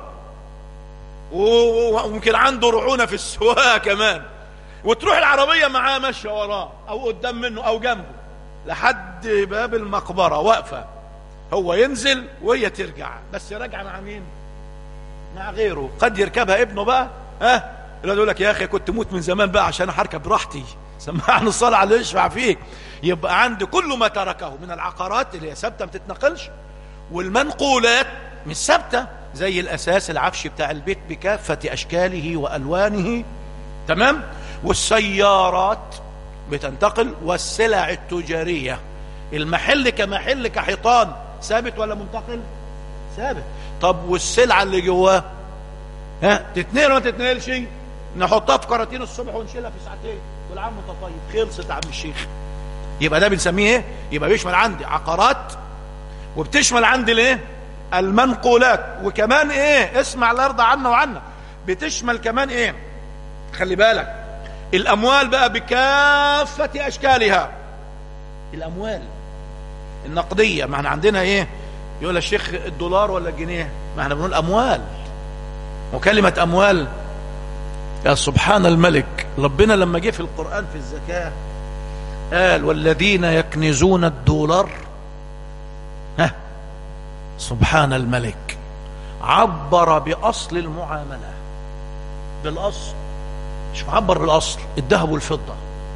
وممكن عنده رعونه في السواقه كمان وتروح العربيه معاه ماشيه وراه او قدام منه او جنبه لحد باب المقبره واقفه هو ينزل وهي ترجع بس راجعه مع مين مع غيره قد يركبها ابنه بقى ها الولد يقول لك يا اخي كنت موت من زمان بقى عشان هركب براحتي سمعني الصلاه على اللي يشفع فيك يبقى عندي كل ما تركه من العقارات اللي هي ثابته ما تتنقلش والمنقولات مش ثابته زي الاساس العفش بتاع البيت بكافه اشكاله والوانه تمام والسيارات بتنتقل والسلع التجاريه المحل كمحل كحيطان ثابت ولا منتقل ثابت طب والسلعه اللي جواه ها تتنقل ولا ما تتنقلش نحطها في كراتين الصبح ونشيلها في ساعتين كل عام وانت طيب خلصت يا عم الشيخ يبقى ده بنسميه ايه يبقى بيشمل عندي عقارات وبتشمل عندي الايه المنقولات وكمان ايه اسمع لا يرضى عنا وعنا بتشمل كمان ايه خلي بالك الاموال بقى بكافه اشكالها الاموال النقديه ما احنا عندنا ايه يقول الشيخ الدولار ولا الجنيه ما احنا بنقول اموال وكلمه اموال يا سبحان الملك ربنا لما جه في القران في الزكاه قال والذين يكنزون الدولار ها سبحان الملك عبر باصل المعامله بالاصل مش عبر بالاصل الذهب والفضه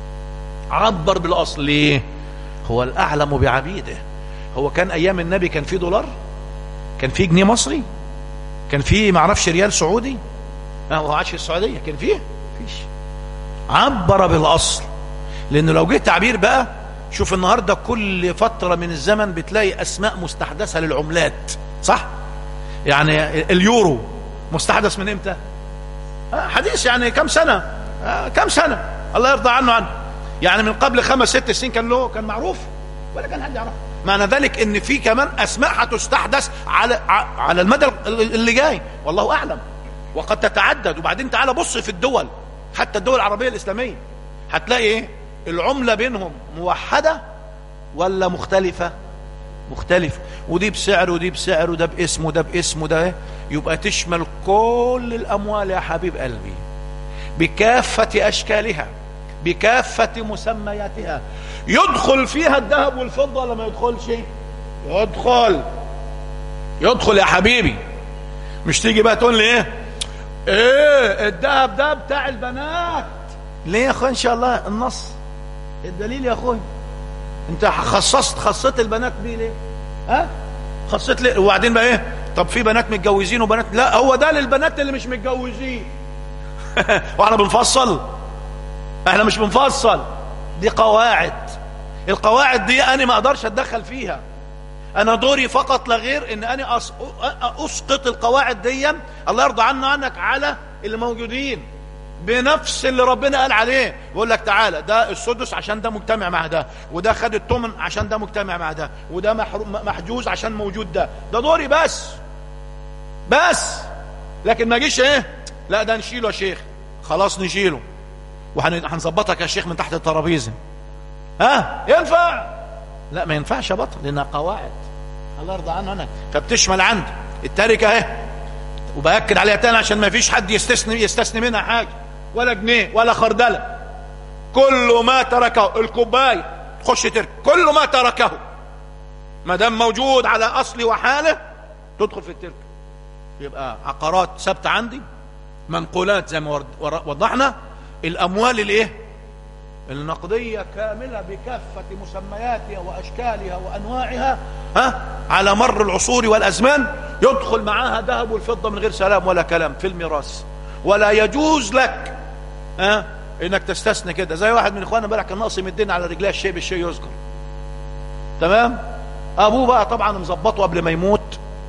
عبر بالاصل ليه هو الاعلم بعبيده هو كان ايام النبي كان في دولار كان في جنيه مصري كان في معرفش ريال سعودي ما هو عاش في السعوديه كان فيه فيش عبر بالاصل لانه لو جه تعبير بقى شوف النهارده كل فتره من الزمن بتلاقي اسماء مستحدثه للعملات صح يعني اليورو مستحدث من امتى آه حديث يعني كم سنه آه كم سنه الله يرضى عنه عنه يعني من قبل خمس ست سنين كان له كان معروف ولا كان حد يعرفه معنى ذلك ان في كمان اسماء هتستحدث على على المدى اللي جاي والله اعلم وقد تتعدد وبعدين تعالى بص في الدول حتى الدول العربيه الاسلاميه هتلاقي ايه العمله بينهم موحده ولا مختلفه مختلفه ودي بسعر ودي بسعر وده باسم وده باسم وده إيه؟ يبقى تشمل كل الاموال يا حبيب قلبي بكافه اشكالها بكافه مسمياتها يدخل فيها الذهب والفضه ولا ما يدخلش يدخل يدخل يا حبيبي مش تيجي بقى تقول لي ايه ايه الذهب ده بتاع البنات ليه يا اخويا ان شاء الله النص الدليل يا اخويا انت خصصت خصيت البنات بيه ليه ها خصيت ليه وبعدين بقى ايه طب في بنات متجوزين وبنات لا هو ده للبنات اللي مش متجوزين واحنا بنفصل احنا مش بنفصل دي قواعد القواعد دي انا ما اقدرش اتدخل فيها انا دوري فقط لا غير ان انا اسقط القواعد دي الله يرضى عنا عنك على اللي موجودين بنفس اللي ربنا قال عليه بيقول لك تعالى ده السدس عشان ده مجتمع مع ده وده خد الثمن عشان ده مجتمع مع ده وده محجوز عشان موجود ده ده دوري بس بس لكن ما جيش ايه لا ده نشيله يا شيخ خلاص نشيله وهنظبطك يا شيخ من تحت الترابيزه ها ينفع لا ما ينفعش يا بطل لانها قواعد الله يرضى عنه انا فبتشمل عندي التركه اهي وباكد عليها تاني عشان ما فيش حد يستثني يستثني منها حاجه ولا جنيه ولا خردله كل ما تركه الكوبايه تخش ترك كل ما تركه ما دام موجود على اصله وحاله تدخل في الترك يبقى عقارات ثابته عندي منقولات زي ما وضحنا الاموال الايه النقديه كامله بكافه مسمياتها واشكالها وانواعها ها على مر العصور والازمان يدخل معاها ذهب والفضه من غير سلام ولا كلام في الميراث ولا يجوز لك ها انك تستثني كده زي واحد من اخواننا امبارح كان ناقص الدين على رجليه الشيء بالشيء يذكر تمام ابوه بقى طبعا مظبطه قبل ما يموت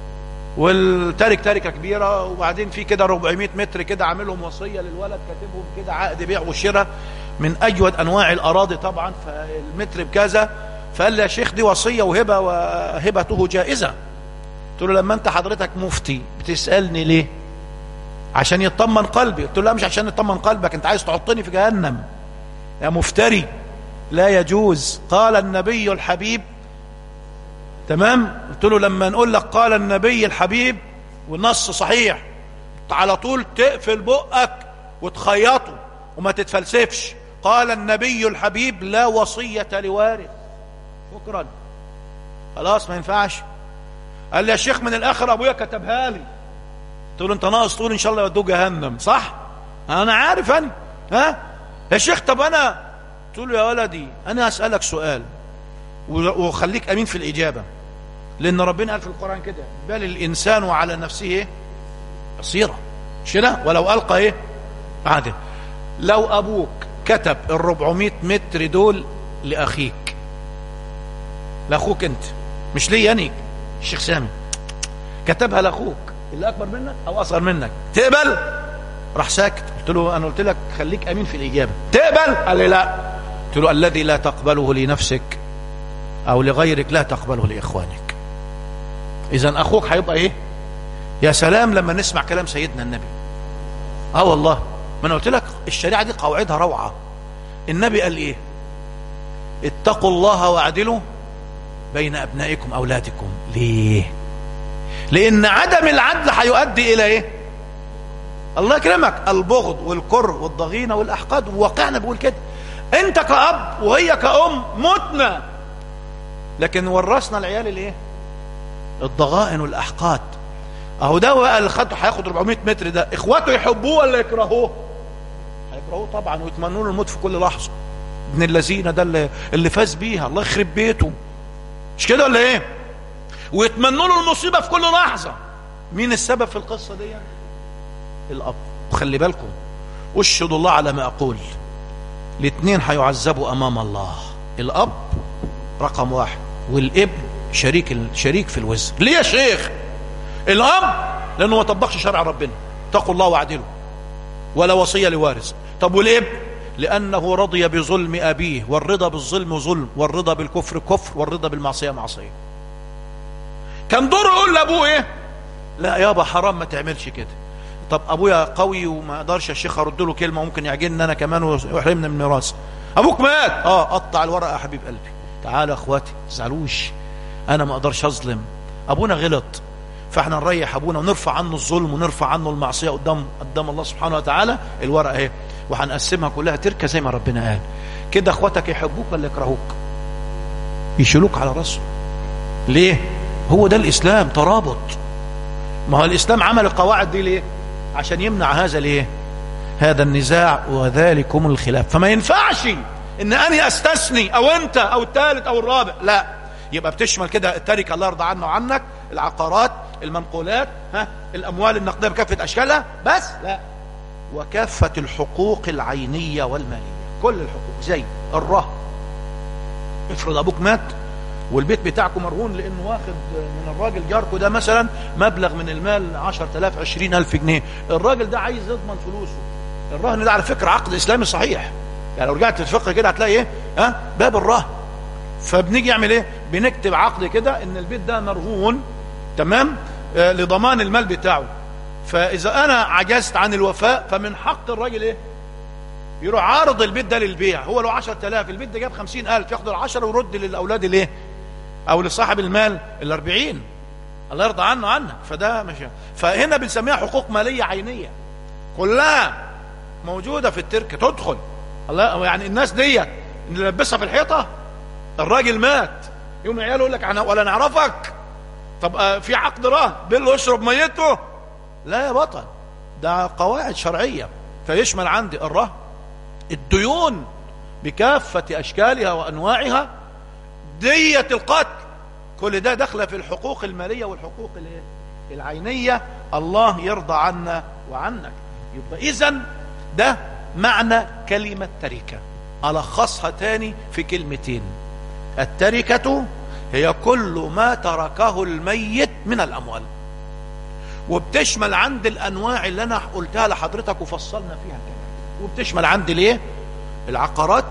والتارك تاركه كبيره وبعدين في كده 400 متر كده عاملهم وصيه للولد كاتبهم كده عقد بيع وشراء من اجود انواع الاراضي طبعا فالمتر بكذا فقال لي يا شيخ دي وصيه وهبه وهبته جائزه قلت له لما انت حضرتك مفتي بتسالني ليه عشان يطمن قلبي قلت له لا مش عشان يطمن قلبك انت عايز تحطني في جهنم يا مفتري لا يجوز قال النبي الحبيب تمام قلت له لما نقول لك قال النبي الحبيب والنص صحيح على طول تقفل بقك وتخيطه وما تتفلسفش قال النبي الحبيب لا وصية لوارث شكرا خلاص ما ينفعش قال لي يا شيخ من الاخر ابويا كتبها لي تقول له انت ناقص تقول ان شاء الله يودوه جهنم صح انا عارف انا ها يا شيخ طب انا تقول له يا ولدي انا اسالك سؤال وخليك امين في الاجابه لان ربنا قال في القران كده بل الانسان على نفسه ايه بصيره مش كده ولو القى ايه عادل لو ابوك كتب ال 400 متر دول لاخيك لاخوك انت مش ليا انا الشيخ سامي كتبها لاخوك اللي اكبر منك او اصغر منك تقبل راح ساكت قلت له انا قلت لك خليك امين في الاجابه تقبل قال لي لا قلت له الذي لا تقبله لنفسك او لغيرك لا تقبله لاخوانك اذا اخوك هيبقى ايه يا سلام لما نسمع كلام سيدنا النبي اه والله ما انا قلت لك الشريعه دي قواعدها روعه النبي قال ايه اتقوا الله واعدلوا بين ابنائكم اولادكم ليه لان عدم العدل هيؤدي الى ايه الله يكرمك البغض والكره والضغينه والاحقاد وواقعنا بيقول كده انت كاب وهي كأم متنا لكن ورثنا العيال الايه الضغائن والاحقاد اهو ده بقى اللي خده هياخد 400 متر ده اخواته يحبوه ولا يكرهوه هيكرهوه طبعا ويتمنوا له الموت في كل لحظه ابن الذين ده اللي, اللي فاز بيها الله يخرب بيته مش كده ولا ايه ويتمنوا له المصيبه في كل لحظه مين السبب في القصه دي الاب وخلي بالكم اشهدوا الله على ما اقول الاثنين هيعذبوا امام الله الاب رقم واحد والابن شريك شريك في الوزر ليه يا شيخ الاب لانه ما طبقش شرع ربنا اتقوا الله واعدلوا ولا وصيه لوارث طب والابن لانه رضي بظلم ابيه والرضا بالظلم ظلم والرضا بالكفر كفر والرضا بالمعصيه معصيه كان دوره يقول لابوه ايه لا يابا حرام ما تعملش كده طب ابويا قوي وما اقدرش يا شيخ ارد له كلمه ممكن يعجنني انا كمان ويحرمني من الميراث ابوك مات اه قطع الورقه يا حبيب قلبي تعالى يا اخواتي تزعلوش انا ما اقدرش اظلم ابونا غلط فاحنا نريح ابونا ونرفع عنه الظلم ونرفع عنه المعصيه قدام قدام الله سبحانه وتعالى الورقه اهي وهنقسمها كلها تركه زي ما ربنا قال كده اخواتك يحبوك ولا يكرهوك يشيلوك على راسه ليه هو ده الاسلام ترابط ما هو الاسلام عمل القواعد دي ليه عشان يمنع هذا ليه هذا النزاع وذلكم الخلاف فما ينفعش ان اني استثني او انت او الثالث او الرابع لا يبقى بتشمل كده التركه الله يرضى عنه وعنك العقارات المنقولات ها الاموال النقديه بكافه اشكالها بس لا وكافه الحقوق العينيه والماليه كل الحقوق زي الرهن افرض ابوك مات والبيت بتاعكم مرهون لانه واخد من الراجل جاركو ده مثلا مبلغ من المال 10000 20000 جنيه الراجل ده عايز يضمن فلوسه الرهن ده على فكره عقد اسلامي صحيح يعني لو رجعت الفقه كده هتلاقي ايه ها باب الرهن فبنيجي يعمل ايه بنكتب عقد كده ان البيت ده مرهون تمام آه لضمان المال بتاعه فاذا انا عجزت عن الوفاء فمن حق الراجل ايه يروح عارض البيت ده للبيع هو له 10000 البيت ده جاب 50000 ياخد ال10 ويرد للاولاد الايه او لصاحب المال ال40 الله يرضى عنه عنك فده مش فهنا بنسميها حقوق ماليه عينيه كلها موجوده في التركه تدخل الله يعني الناس ديت نلبسها في الحيطه الراجل مات يوم عياله يقول لك انا ولا نعرفك طب في عقد رهن بيقول له اشرب ميته لا يا بطل ده قواعد شرعيه فيشمل عندي الرهن الديون بكافه اشكالها وانواعها دية القتل كل ده داخله في الحقوق الماليه والحقوق الايه العينيه الله يرضى عنا وعنك يبقى اذا ده معنى كلمه تركه الخصها تاني في كلمتين التركه هي كل ما تركه الميت من الاموال وبتشمل عند الانواع اللي انا قلتها لحضرتك وفصلنا فيها كمان وبتشمل عندي ليه العقارات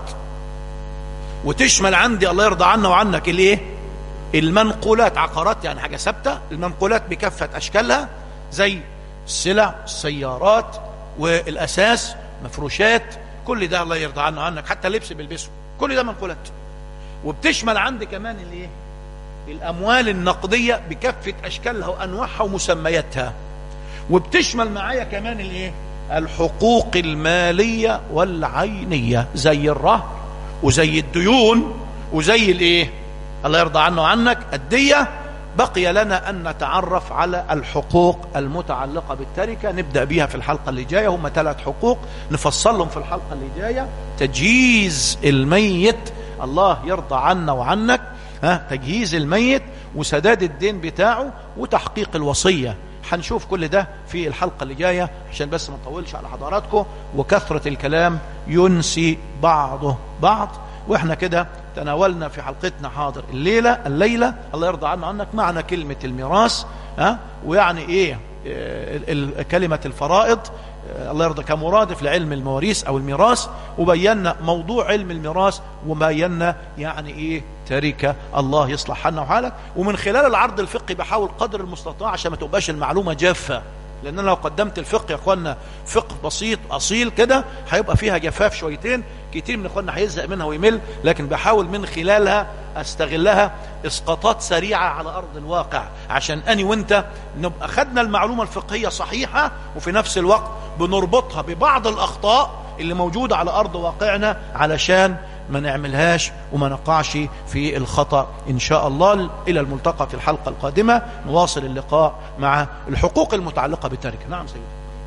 وتشمل عندي الله يرضى عنا وعنك الايه المنقولات عقارات يعني حاجه ثابته المنقولات بكافه اشكالها زي السلع السيارات والاساس مفروشات كل ده الله يرضى عنا وعنك حتى اللبس بيلبسه كل ده منقولات وبتشمل عندي كمان الايه الاموال النقديه بكافه اشكالها وانواعها ومسمياتها وبتشمل معايا كمان الايه الحقوق الماليه والعينيه زي الرهن وزي الديون وزي الايه الله يرضى عنه وعنك الديه بقي لنا أن نتعرف على الحقوق المتعلقة بالتركة نبدأ بها في الحلقة اللي جاية هم ثلاث حقوق نفصلهم في الحلقة اللي جاية تجهيز الميت الله يرضى عنا وعنك ها تجهيز الميت وسداد الدين بتاعه وتحقيق الوصية هنشوف كل ده في الحلقة اللي جاية عشان بس ما نطولش على حضراتكم وكثرة الكلام ينسي بعضه بعض واحنا كده تناولنا في حلقتنا حاضر الليلة الليلة الله يرضى عنا عنك معنى كلمة الميراث ها ويعني ايه كلمة الفرائض الله يرضى كمرادف لعلم المواريث او الميراث وبينا موضوع علم الميراث وبينا يعني ايه تركة الله يصلح حالنا وحالك ومن خلال العرض الفقهي بحاول قدر المستطاع عشان ما تبقاش المعلومة جافة لان انا لو قدمت الفقه يا اخوانا فقه بسيط اصيل كده هيبقى فيها جفاف شويتين كتير من اخوانا هيزهق منها ويمل لكن بحاول من خلالها استغلها اسقاطات سريعة على ارض الواقع عشان اني وانت نبقى خدنا المعلومة الفقهية صحيحة وفي نفس الوقت بنربطها ببعض الاخطاء اللي موجودة على ارض واقعنا علشان ما نعملهاش وما نقعش في الخطأ إن شاء الله إلى الملتقى في الحلقة القادمة نواصل اللقاء مع الحقوق المتعلقة بالتركة نعم سيدي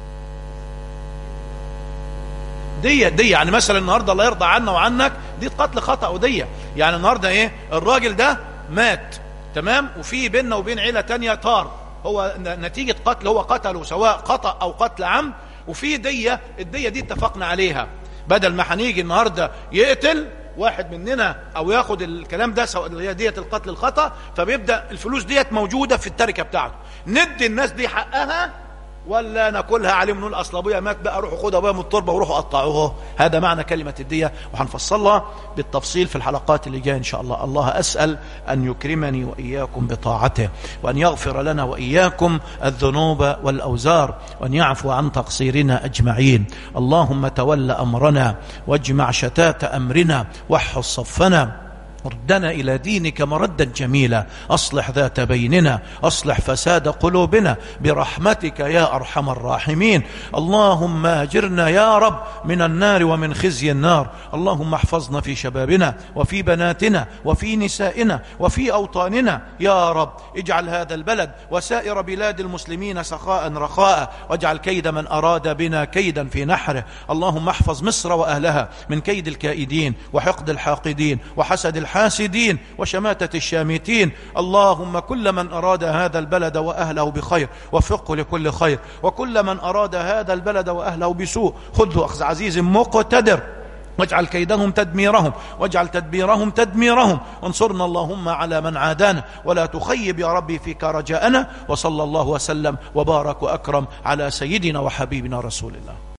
دية دية يعني مثلا النهاردة الله يرضى عنا وعنك دي قتل خطأ ودية يعني النهاردة ايه الراجل ده مات تمام وفي بيننا وبين عيلة تانية طار هو نتيجة قتل هو قتله سواء خطأ أو قتل عم وفي دية الدية دي اتفقنا عليها بدل ما هنيجي النهاردة يقتل واحد مننا او ياخد الكلام ده سواء اللي هي دية القتل الخطأ فبيبدأ الفلوس ديت موجودة في التركة بتاعته ندي الناس دي حقها ولا ناكلها عليهم نقول اصل ابويا مات بقى روحوا خدوا ابويا من التربه وروحوا قطعوه هذا معنى كلمه الديه وهنفصلها بالتفصيل في الحلقات اللي جايه ان شاء الله الله اسال ان يكرمني واياكم بطاعته وان يغفر لنا واياكم الذنوب والاوزار وان يعفو عن تقصيرنا اجمعين اللهم تول امرنا واجمع شتات امرنا وحد صفنا ردنا إلى دينك مردا جميلا أصلح ذات بيننا أصلح فساد قلوبنا برحمتك يا أرحم الراحمين اللهم اجرنا يا رب من النار ومن خزي النار اللهم احفظنا في شبابنا وفي بناتنا وفي نسائنا وفي أوطاننا يا رب اجعل هذا البلد وسائر بلاد المسلمين سخاء رخاء واجعل كيد من أراد بنا كيدا في نحره اللهم احفظ مصر وأهلها من كيد الكائدين وحقد الحاقدين وحسد الحاقدين الحاسدين وشماتة الشامتين اللهم كل من أراد هذا البلد وأهله بخير وفقه لكل خير وكل من أراد هذا البلد وأهله بسوء خذه أخذ عزيز مقتدر واجعل كيدهم تدميرهم واجعل تدبيرهم تدميرهم وانصرنا اللهم على من عادانا ولا تخيب يا ربي فيك رجاءنا وصلى الله وسلم وبارك وأكرم على سيدنا وحبيبنا رسول الله